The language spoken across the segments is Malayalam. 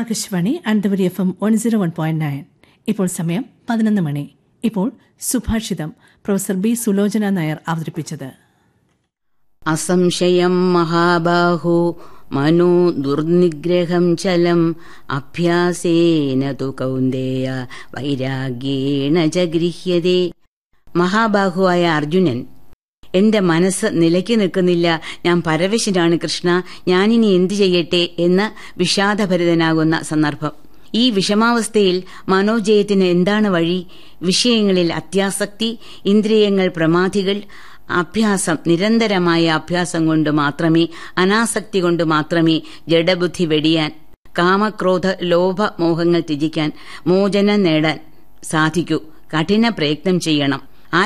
Akashvani Ananthapuri F M one zero one point nine ഇപ്പോൾ സമയം പതിനൊന്ന് മണി ഇപ്പോൾ സുഭാഷിതം പ്രൊഫസർ ബി സുലോചന നായർ അവതരിപ്പിച്ചത് അസംശയം മഹാബാഹോ മനോ ദുർനിഗ്രഹം ചലം അഭ്യാസേന തു കൗന്ദേയ വൈരാഗ്യേണ ച ഗൃഹ്യതേ മഹാബാഹുവായ അർജുനൻ എന്റെ മനസ്സ് നിലയ്ക്ക് നിൽക്കുന്നില്ല ഞാൻ പരവശനാണ് കൃഷ്ണ ഞാനിനി എന്തു ചെയ്യട്ടെ എന്ന് വിഷാദഭരിതനാകുന്ന സന്ദർഭം ഈ വിഷമാവസ്ഥയിൽ മനോജയത്തിന് എന്താണ് വഴി വിഷയങ്ങളിൽ അത്യാസക്തി ഇന്ദ്രിയങ്ങൾ പ്രമാധികൾ അഭ്യാസം നിരന്തരമായ അഭ്യാസം കൊണ്ട് മാത്രമേ അനാസക്തി കൊണ്ട് മാത്രമേ ജഡബുദ്ധി വെടിയാൻ കാമക്രോധ ലോഭ മോഹങ്ങൾ ത്യജിക്കാൻ മോചനം നേടാൻ സാധിക്കൂ കഠിന പ്രയത്നം ചെയ്യണം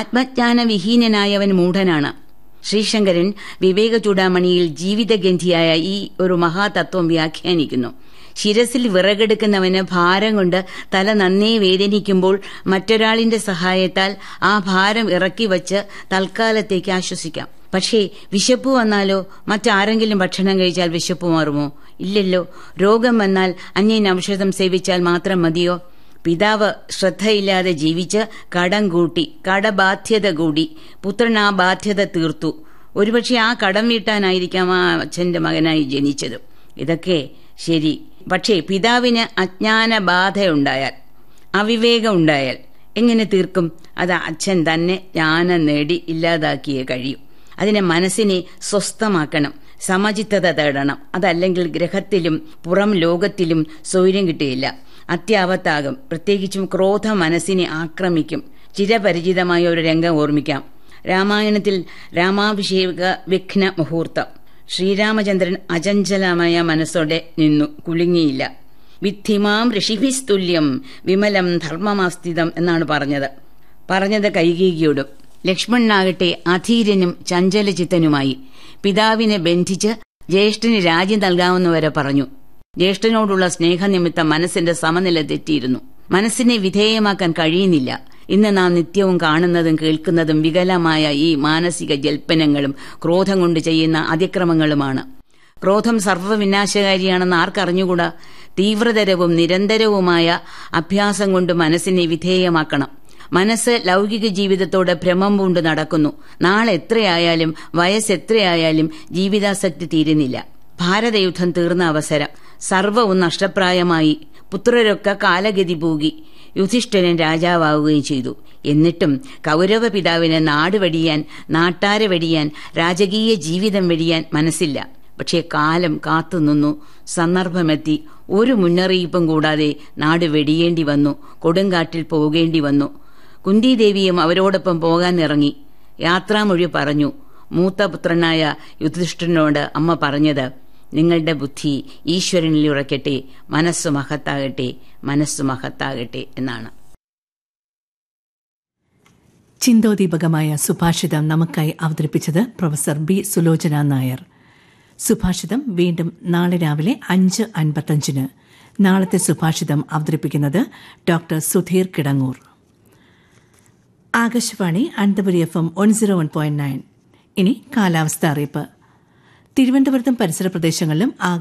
ആത്മജ്ഞാനവിഹീനനായവൻ മൂഢനാണ് ശ്രീശങ്കരൻ വിവേക ചൂടാമണിയിൽ ജീവിതഗന്ധിയായ ഈ ഒരു മഹാതത്വം വ്യാഖ്യാനിക്കുന്നു ശിരസിൽ വിറകെടുക്കുന്നവന് ഭാരം കൊണ്ട് തല നന്നേ വേദനിക്കുമ്പോൾ മറ്റൊരാളിന്റെ സഹായത്താൽ ആ ഭാരം ഇറക്കി വച്ച് തൽക്കാലത്തേക്ക് ആശ്വസിക്കാം പക്ഷേ വിശപ്പ് വന്നാലോ മറ്റാരെങ്കിലും ഭക്ഷണം കഴിച്ചാൽ വിശപ്പ് മാറുമോ ഇല്ലല്ലോ രോഗം വന്നാൽ അന്യൻ ഔഷധം സേവിച്ചാൽ മാത്രം മതിയോ പിതാവ് ശ്രദ്ധയില്ലാതെ ജീവിച്ച് കടം കൂട്ടി കടബാധ്യത കൂടി പുത്രൻ ആ ബാധ്യത തീർത്തു ഒരുപക്ഷെ ആ കടം വീട്ടാനായിരിക്കാം ആ അച്ഛന്റെ മകനായി ജനിച്ചത് ഇതൊക്കെ ശരി പക്ഷേ പിതാവിന് അജ്ഞാന ബാധയുണ്ടായാൽ അവിവേകം ഉണ്ടായാൽ എങ്ങനെ തീർക്കും അത് അച്ഛൻ തന്നെ ജ്ഞാനം നേടി ഇല്ലാതാക്കിയേ കഴിയും അതിനെ മനസ്സിനെ സ്വസ്ഥമാക്കണം സമചിത്തത തേടണം അതല്ലെങ്കിൽ ഗ്രഹത്തിലും പുറം ലോകത്തിലും സൗര്യം കിട്ടിയില്ല അത്യാവത്താകും പ്രത്യേകിച്ചും ക്രോധ മനസ്സിനെ ആക്രമിക്കും ചിരപരിചിതമായ ഒരു രംഗം ഓർമ്മിക്കാം രാമായണത്തിൽ രാമാഭിഷേക വിഘ്ന മുഹൂർത്തം ശ്രീരാമചന്ദ്രൻ അചഞ്ചലമായ മനസ്സോടെ നിന്നു കുലുങ്ങിയില്ല വിദ്ധിമാം ഋഷിഭിസ്തുല്യം വിമലം ധർമ്മമാസ്ഥിതം എന്നാണ് പറഞ്ഞത് പറഞ്ഞത് കൈകീകിയോടും ലക്ഷ്മണനാകട്ടെ അധീരനും ചഞ്ചലചിത്തനുമായി പിതാവിനെ ബന്ധിച്ച് ജ്യേഷ്ഠന് രാജ്യം നൽകാവുന്നവരെ പറഞ്ഞു ജ്യേഷ്ഠനോടുള്ള സ്നേഹനിമിത്തം മനസ്സിന്റെ സമനില തെറ്റിയിരുന്നു മനസ്സിനെ വിധേയമാക്കാൻ കഴിയുന്നില്ല ഇന്ന് നാം നിത്യവും കാണുന്നതും കേൾക്കുന്നതും വികലമായ ഈ മാനസിക ജൽപ്പനങ്ങളും ക്രോധം കൊണ്ട് ചെയ്യുന്ന അതിക്രമങ്ങളുമാണ് ക്രോധം സർവ്വവിനാശകാരിയാണെന്ന് ആർക്കറിഞ്ഞുകൂടാ തീവ്രതരവും നിരന്തരവുമായ അഭ്യാസം കൊണ്ട് മനസ്സിനെ വിധേയമാക്കണം മനസ്സ് ലൗകിക ജീവിതത്തോട് ഭ്രമം പൂണ്ട് നടക്കുന്നു നാളെ എത്രയായാലും വയസ്സ് എത്രയായാലും ജീവിതാസക്തി തീരുന്നില്ല ഭാരതയുദ്ധം തീർന്ന അവസരം സർവവും നഷ്ടപ്രായമായി പുത്രരൊക്കെ കാലഗതി പൂകി യുധിഷ്ഠിരൻ രാജാവാവുകയും ചെയ്തു എന്നിട്ടും കൗരവ പിതാവിന് നാട് വെടിയാൻ നാട്ടാരെ വെടിയാൻ രാജകീയ ജീവിതം വെടിയാൻ മനസ്സില്ല പക്ഷേ കാലം കാത്തുനിന്നു സന്ദർഭമെത്തി ഒരു മുന്നറിയിപ്പും കൂടാതെ നാട് വെടിയേണ്ടി വന്നു കൊടുങ്കാട്ടിൽ പോകേണ്ടി വന്നു കുന്തിദേവിയും അവരോടൊപ്പം പോകാൻ ഇറങ്ങി യാത്രാമൊഴി പറഞ്ഞു മൂത്ത പുത്രനായ യുധിഷ്ഠിരനോട് അമ്മ പറഞ്ഞത് നിങ്ങളുടെ ബുദ്ധി ഈശ്വരനിൽ ഉറക്കട്ടെ മനസ്സു മഹത്താകട്ടെ മനസ്സു മഹത്താകട്ടെ എന്നാണ് ചിന്തോദീപകമായ സുഭാഷിതം നമുക്കായി അവതരിപ്പിച്ചത് പ്രൊഫസർ ബി സുലോചന നായർ സുഭാഷിതം വീണ്ടും നാളെ രാവിലെ അഞ്ച് അൻപത്തഞ്ചിന് നാളത്തെ സുഭാഷിതം അവതരിപ്പിക്കുന്നത് doctor Sudheer Kidangoor Akashvani Ananthapuri F M one zero one point nine ഇനി കാലാവസ്ഥ അറിയിപ്പ് തിരുവനന്തപുരത്തും പരിസര പ്രദേശങ്ങളിലും